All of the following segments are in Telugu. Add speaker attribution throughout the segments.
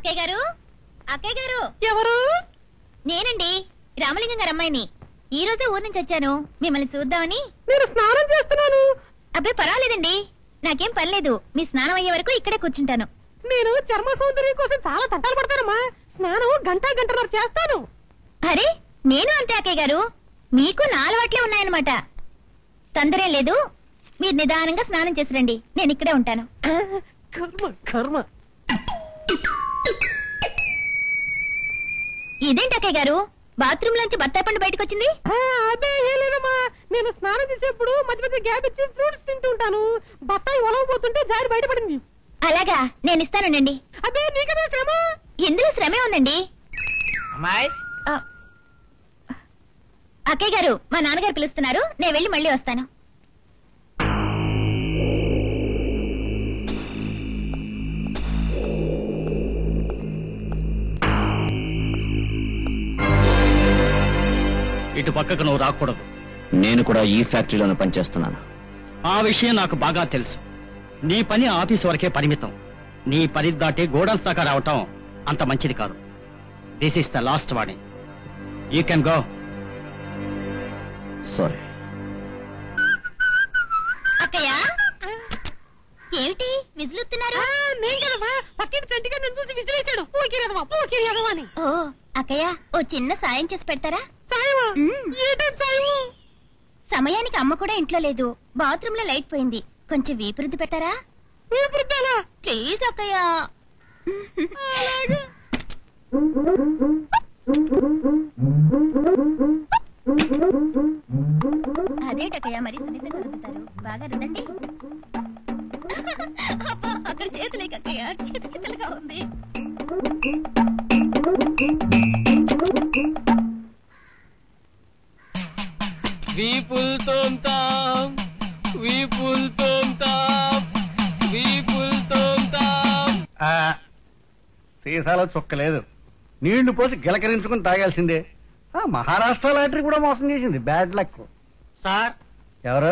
Speaker 1: అక్కయ్య గారు అక్కయ్య గారు
Speaker 2: ఎవరు
Speaker 1: నేనండి రామలింగం గారు అమ్మాయిని ఈ రోజే ఊరు నుంచి వచ్చాను మిమ్మల్ని చూద్దామని
Speaker 2: నేను స్నానం చేస్తున్నాను
Speaker 1: అబ్బాయి పర్వాలేదండి నాకేం పర్లేదు మీ స్నానం అయ్యే వరకు ఇక్కడే కూర్చుంటాను
Speaker 2: నేను చర్మ సౌందర్యం కోసం చాలా తంటాలు పడతానమ్మా స్నానం గంట గంటన్నర చేస్తాను
Speaker 1: అరే నేను అంతే అక్కయ్య గారు మీకు నా అలవాట్లే ఉన్నాయన్నమాట తొందరేం లేదు మీరు నిదానంగా స్నానం చేసి రండి నేను ఇక్కడే ఉంటాను
Speaker 2: ఆ, కర్మ కర్మ
Speaker 1: ఇదేంటి అక్కయ్య గారు బాత్రూమ్ లోంచి బత్తాయి పండు బయటకు వచ్చింది
Speaker 2: ఆ, అదే ఏం లేదమ్మా నేను స్నానం చేసేప్పుడు మధ్య మధ్య గ్యాప్ ఇచ్చి ఫ్రూట్స్ తింటూ ఉంటాను బత్తాయి ఒలవబోతుంటే జారి బయటపడింది
Speaker 1: అలాగా నేను ఇస్తానండి
Speaker 2: అదే నీకదే శ్రమ
Speaker 1: ఇందులో శ్రమే ఉందండి
Speaker 3: అమ్మాయి
Speaker 1: ఆ, అక్కయ్య గారు మా నాన్నగారు పిలుస్తున్నారు నేను వెళ్ళి మళ్ళీ వస్తాను
Speaker 4: ఇటు పక్కకు నువ్వు రాకూడదు
Speaker 5: నేను కూడా ఈ ఫ్యాక్టరీలోనే పనిచేస్తున్నాను
Speaker 4: ఆ విషయం నాకు బాగా తెలుసు నీ పని ఆఫీస్ వరకే పరిమితం నీ పని దాటి గోడౌన్స్ దాకా రావటం అంత మంచిది కాదు this is the last warning you can go
Speaker 5: sorry
Speaker 1: అక్కయ్య ఏమిటి విజులుతున్నారు
Speaker 2: నేను కదమ్మా పక్కింటి చంటిగా నేను చూసి విసిరేశాడు పోకిరేదవా పోకిరేదవా అని
Speaker 1: ఓ అక్కయ్య ఓ చిన్న సాయం చేసి పెడతారా
Speaker 2: సాయమా
Speaker 1: మ్మ్.
Speaker 2: ఏ టైం సాయం
Speaker 1: సమయానికి అమ్మ కూడా ఇంట్లో లేదు బాత్రూమ్ లో లైట్ పోయింది కొంచెం వీపురుద్ది పెట్టారా
Speaker 2: వీపురుద్దాలా?
Speaker 1: ప్లీజ్ అక్కయ్య అదేంటక్కయ్య మరి సున్నితంగా రుద్దుతారు బాగా రుదండి అబ్బా, అక్కడ చేతులే కక్కయ్య కితకితలుగా ఉంది
Speaker 3: వీపుల్ తోంతాం వీపుల్ తోంతాం వీపుల్ తోంతాం
Speaker 6: ఆ, సీసాలో చుక్కలేదు నీళ్లు పోసి గిలకరించుకుని తాగాల్సిందే ఆ, మహారాష్ట్ర లాటరీ కూడా మోసం చేసింది బ్యాడ్ లక్
Speaker 4: సార్
Speaker 6: ఎవరు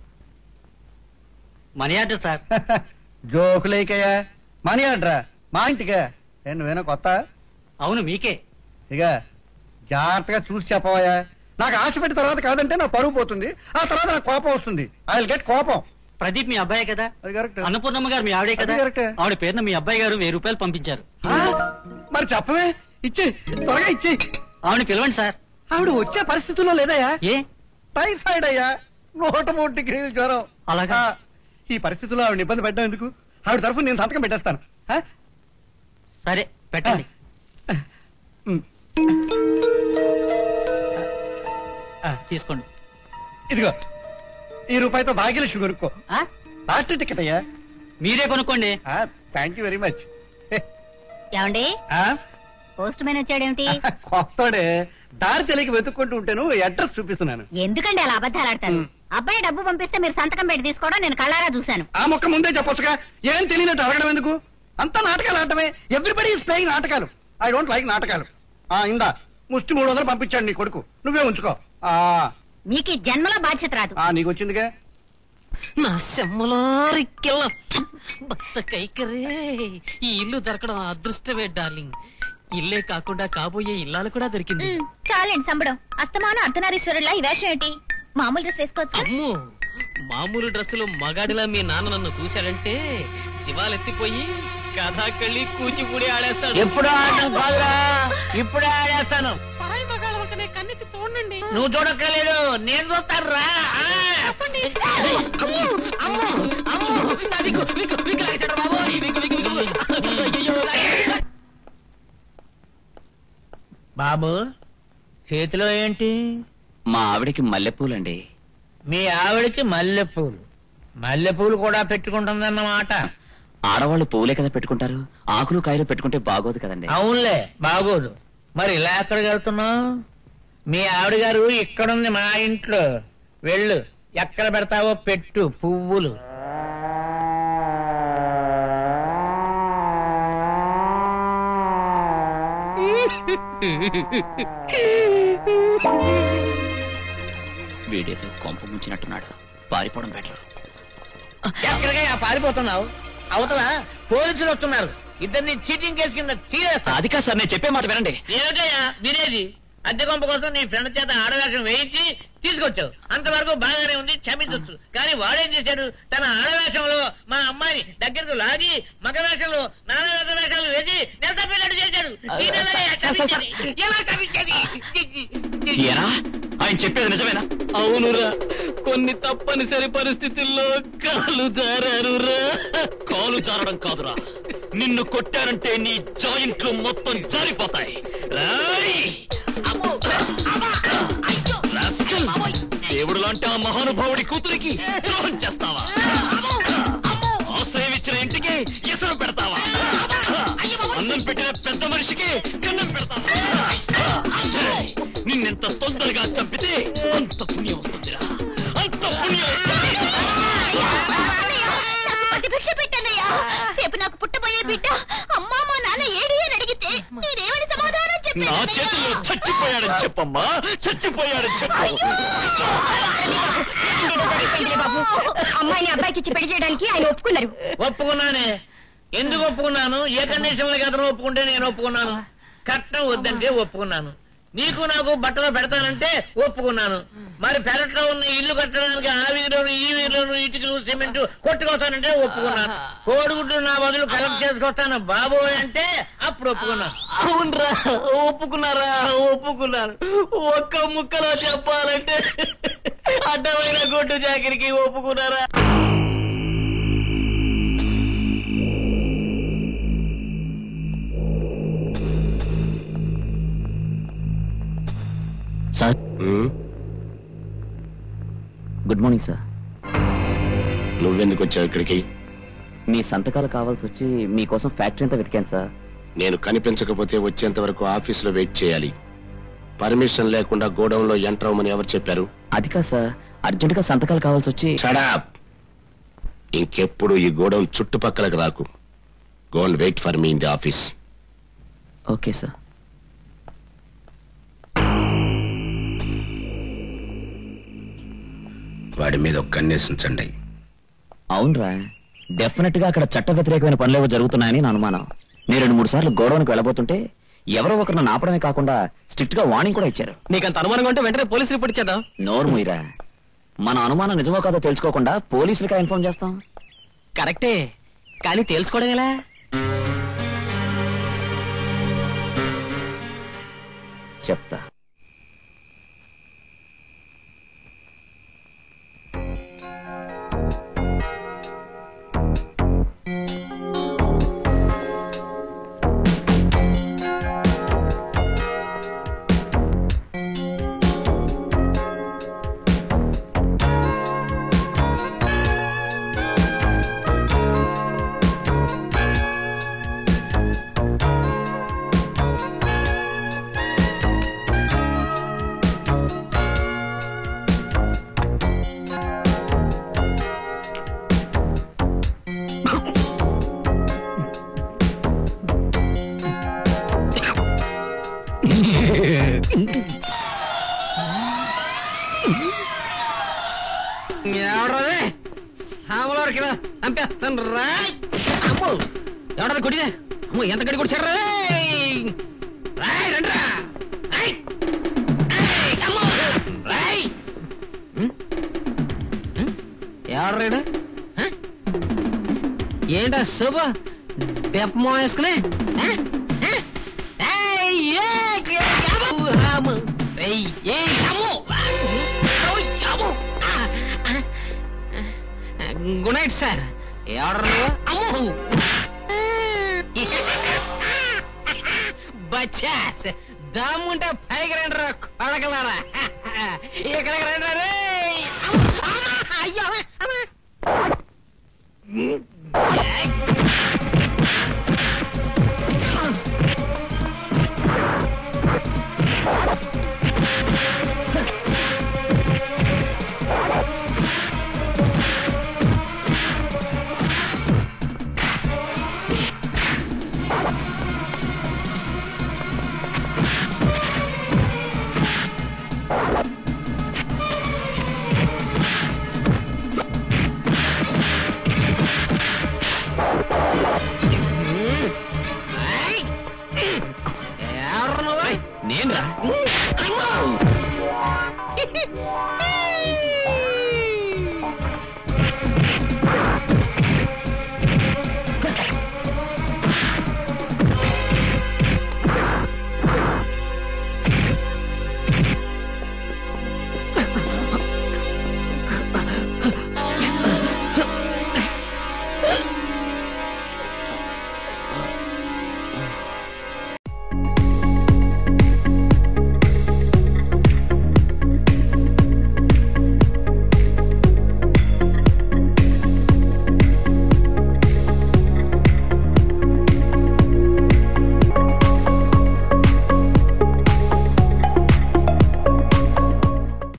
Speaker 4: మనీ ఆర్డర్ సార్
Speaker 6: జోకులేకయ్యా మనీ ఆర్డరా మా ఇంటికా ఏ, నువ్వేనా కొత్త
Speaker 4: అవును మీకే
Speaker 6: ఇక జాగ్రత్తగా చూసి చెప్పవయ్యా నాకు ఆశ పెట్టి తర్వాత కాదంటే నా పరువు పోతుంది ఆ తర్వాత నాకు కోపం వస్తుంది ఐ విల్ గెట్ కోపం
Speaker 4: ప్రదీప్ మీ అబ్బాయే కదా
Speaker 6: అది కరెక్ట్
Speaker 4: అన్నపూర్ణమ్మ గారు మీ ఆవిడే కదా
Speaker 6: అది కరెక్టే.
Speaker 4: ఆవిడ పేరున మీ అబ్బాయి గారు వెయ్యి రూపాయలు పంపించారు
Speaker 6: ఆ, మరి చెప్పవే ఇచ్చి త్వరగా ఇచ్చి
Speaker 4: ఆవిడ పిలవండి సార్
Speaker 6: ఆవిడ వచ్చే పరిస్థితుల్లో లేదయ్యా
Speaker 4: ఏ
Speaker 6: టైఫాయిడ్ అయ్యా నూట మూడు డిగ్రీల జ్వరం
Speaker 4: అలాగా?
Speaker 6: ఆ, ఈ పరిస్థితుల్లో ఆవిడ ఇబ్బంది పెట్టడం ఎందుకు ఆవిడ తరఫున నేను సంతకం పెట్టేస్తాను ఆ?
Speaker 4: సరే పెట్టండి
Speaker 6: ఉమ్.
Speaker 4: ఆ, తీసుకోండి
Speaker 6: ఇదిగో ఈ రూపాయితో భాగ్యలక్ష్మి కొనుక్కో
Speaker 4: ఆ?
Speaker 6: లాస్ట్ టికెట్ అయ్యా
Speaker 4: మీరే కొనుక్కోండి
Speaker 6: థ్యాంక్ యూ వెరీ మచ్
Speaker 1: ఏమండి పోస్ట్ మ్యాన్ వచ్చాడేమిటి
Speaker 6: కొత్తడే దారి తెలియక వెతుక్కుంటూ ఉంటాను అడ్రస్ చూపిస్తున్నాను
Speaker 1: ఎందుకండి అలా అబద్ధాలు ఆడతారు
Speaker 6: మ్.
Speaker 1: అబ్బాయి డబ్బు పంపిస్తే మీరు సంతకం పెట్టి తీసుకోవడం నేను కళ్ళారా చూశాను
Speaker 6: ఆ మొక్క ముందే చెప్పొచ్చుగా ఏం తెలియనట్టు అడగడం ఎందుకు అంతా నాటకాలు ఆడటమే ఎవ్రీబడి ఈస్ ప్లేయింగ్ నాటకాలు ఐ డోంట్ లైక్ నాటకాలు ఆ ఇందా ముష్టి మూడు వందలు పంపించాడు నీ కొడుకు నువ్వే ఉంచుకో ఆ
Speaker 1: మీకు ఈ జన్మలో బాధ్యత రాదు
Speaker 6: ఆ నీకు వచ్చిందిగా
Speaker 3: నా సెమ్మలో రిక్కెల భర్త కైకరే ఈ ఇల్లు దొరకడం అదృష్టమే డార్లింగ్ ఇల్లే కాకుండా కాబోయే ఇల్లాలు కూడా దొరికింది
Speaker 1: మ్, చాలండి సంబడం అస్తమానం అర్ధనారీశ్వరులా ఈ వేషం ఏంటి మామూలు డ్రెస్ వేసుకోవచ్చు
Speaker 3: అమ్మో మామూలు డ్రెస్సులు మగాడిలా మీ నాన్న నన్ను చూశాడంటే శివాలెత్తిపోయి కథాకళ్ళి కూచిపూడి ఆడేస్తాడు
Speaker 5: ఎప్పుడు ఆడటం కాదురా ఇప్పుడే ఆడేస్తాను
Speaker 2: పరాయి మగాళ్ళ వంకనే కన్నెత్తి చూడండి
Speaker 5: నువ్వు చూడక్కర్లేదు నేను చూస్తాను రా
Speaker 3: అమ్మో అమ్మో నా విక్కు, విక్కు, విక్కు లాగేశాడు బాబోయ్. విక్కు, విక్కు, విక్కు. అయ్యయ్యో, లాగేశాడు.
Speaker 7: బాబు చేతిలో ఏంటి
Speaker 5: మా ఆవిడకి మల్లెపూలండి
Speaker 7: మీ ఆవిడకి మల్లెపూలు మల్లెపూలు కూడా పెట్టుకుంటుందన్నమాట
Speaker 5: ఆడవాళ్ళు పువ్వులే కదా పెట్టుకుంటారు ఆకులు కాయలు పెట్టుకుంటే బాగోదు కదండి
Speaker 7: అవునులే బాగోదు మరి ఇలా ఎక్కడికి వెళ్తున్నావు మీ ఆవిడ గారు ఇక్కడుంది మా ఇంట్లో వెళ్ళు ఎక్కడ పెడతావో పెట్టు పువ్వులు
Speaker 5: వీడేదో కొంప ముంచినట్టున్నాడు పారిపోవడం బెటర్
Speaker 7: ఎక్కడికయ్యా పారిపోతున్నావు అవతల పోలీసులు వస్తున్నారు ఇద్దరిని చీటింగ్ కేసు కింద తీరేస్తా
Speaker 5: అది కాదు సార్ నేను చెప్పే మాట వినండి
Speaker 7: ఏమిటయ్యా వినేది అద్దె కొంప కోసం నీ ఫ్రెండ్ చేత ఆడవేషం వేయించి తీసుకొచ్చావు అంతవరకు బాగానే ఉంది క్షమించొచ్చు కానీ వాడేం చేశాడు తన ఆడవేషంలో మా అమ్మాయిని దగ్గరకు లాగి మగ వేషంలో నానా వేష వేషాలు వేసి నెల తప్పినట్టు చేశాడు దీనివల్లే క్షమించేది. ఎలా క్షమించేది?
Speaker 5: ఏరా ఆయన చెప్పేది నిజమేనా
Speaker 3: అవునురా కొన్ని తప్పనిసరి పరిస్థితుల్లో కాలు జారారురా
Speaker 5: కాలు జారడం కాదురా నిన్ను కొట్టారంటే నీ జాయింట్లు మొత్తం జారిపోతాయి రాయ్! రాస్కల్! దేవుడు లాంటి ఆ మహానుభావుడి కూతురికి ద్రోహం చేస్తావా ఆశ్రయం ఇచ్చిన ఇంటికి ఎసరు పెడతావా అన్నం పెట్టిన పెద్ద మనిషికి కన్నం పెడతావా నిన్నెంత తొందరగా చంపితే అంత పుణ్యం వస్తుందిరా అంత పుణ్యం వస్తుంది
Speaker 1: అన్నయ్య, నాకు పట్టి భిక్ష పెట్టన్నయ్యా రేపు నాకు పుట్టబోయే బిడ్డ అమ్మా మా నాన్న ఏడి అని అడిగితే నేనేమని సమాధానం
Speaker 5: నా చేతుల్లో చచ్చిపోయాడని చెప్పమ్మా చచ్చిపోయాడని చెప్పు
Speaker 1: బాబు అమ్మాయిని అబ్బాయికి ఇచ్చి పెళ్లి చేయడానికి ఆయన ఒప్పుకున్నారు
Speaker 7: ఒప్పుకున్నానే ఎందుకు ఒప్పుకున్నాను ఏ కండిషన్ లో అతను ఒప్పుకుంటే నేను ఒప్పుకున్నాను కట్నం వద్దంటే ఒప్పుకున్నాను నీకు నాకు బట్టలు పెడతానంటే ఒప్పుకున్నాను మరి పెరట్లో ఉన్న ఇల్లు కట్టడానికి ఆ వీధిలోను ఈ వీధిలోను ఇటుకలు సిమెంట్ కొట్టుకొస్తానంటే ఒప్పుకున్నాను కోడిగుడ్లు నా బదులు కలెక్ట్ చేసుకొస్తాను బాబు అంటే అప్పుడు ఒప్పుకున్నాను
Speaker 3: అవునరా ఒప్పుకున్నారా ఒప్పుకున్నాను ఒక్క ముక్కలో చెప్పాలంటే అడ్డమైన గొడ్డు జాకిరికి ఒప్పుకున్నారా
Speaker 5: సార్ గుడ్ మార్నింగ్ సార్
Speaker 8: నువ్వెందుకు వచ్చావు ఇక్కడికి
Speaker 5: మీ సంతకాలు కావాల్సి వచ్చి మీకోసం ఫ్యాక్టరీ అంతా వెతికాను సార్
Speaker 8: నేను కనిపించకపోతే వచ్చేంత వరకు ఆఫీసులో వెయిట్ చేయాలి పర్మిషన్ లేకుండా గోడౌన్ లో ఎంటర్ అవ్వమని ఎవరు చెప్పారు
Speaker 5: అది కాదు సార్ అర్జెంట్ గా సంతకాలు కావాల్సి వచ్చి
Speaker 8: షడాప్ ఇంకెప్పుడు ఈ గోడౌన్ చుట్టుపక్కలకు రాకు go and wait for me in the office
Speaker 5: okay sir
Speaker 8: వాడి మీద ఒక కన్నేసి ఉంచండి
Speaker 5: అవునరా డెఫినెట్ గా అక్కడ చట్ట వ్యతిరేకమైన పనులేవో జరుగుతున్నాయని నా అనుమానం నేను రెండు మూడు సార్లు గోడౌన్కి వెళ్ళబోతుంటే ఎవరో ఒకరు నన్ను ఆపడమే కాకుండా స్ట్రిక్ట్ గా వార్నింగ్ కూడా ఇచ్చారు
Speaker 3: నీకంత అనుమానంగా ఉంటే వెంటనే పోలీస్ రిపోర్ట్ ఇచ్చేద్దాం
Speaker 5: నోరు ముయిరా మన అనుమానం నిజమో కాదో తెలుసుకోకుండా పోలీసులకా ఇన్ఫార్మ్ చేస్తాం
Speaker 3: కరెక్టే కానీ తేల్చుకోవడం ఎలా
Speaker 5: చెప్తా
Speaker 3: ఎవడదే ఆమలో కింద చంపేస్తాను రా అమ్మో ఎవడది కొడిదే అమ్మో ఎంత గడి కొడిచారు రాయ్ రండ్రా రాయ్ ఏయ్, అమ్మో రాయ్ ఎవడ్రాడు ఏంటా శుభ దెప్పమో వేసుకునే ఆ? ఆ? ఏయ్, ఏయ్, ఏయ్, అమ్మో, అమ్మో. ఏయ్, ఏయ్, అమ్మో. ఓయ్, అమ్మో. ఆ, ఆ. గుడ్ నైట్ సార్ ఎవరు అమ్మో బచ్చాస్ దమ్ముంటే పైకి రండి రా కొడగలరా ఇక్కడికి రండి రే అయ్యో అమ్మా.
Speaker 5: ఏంద్రా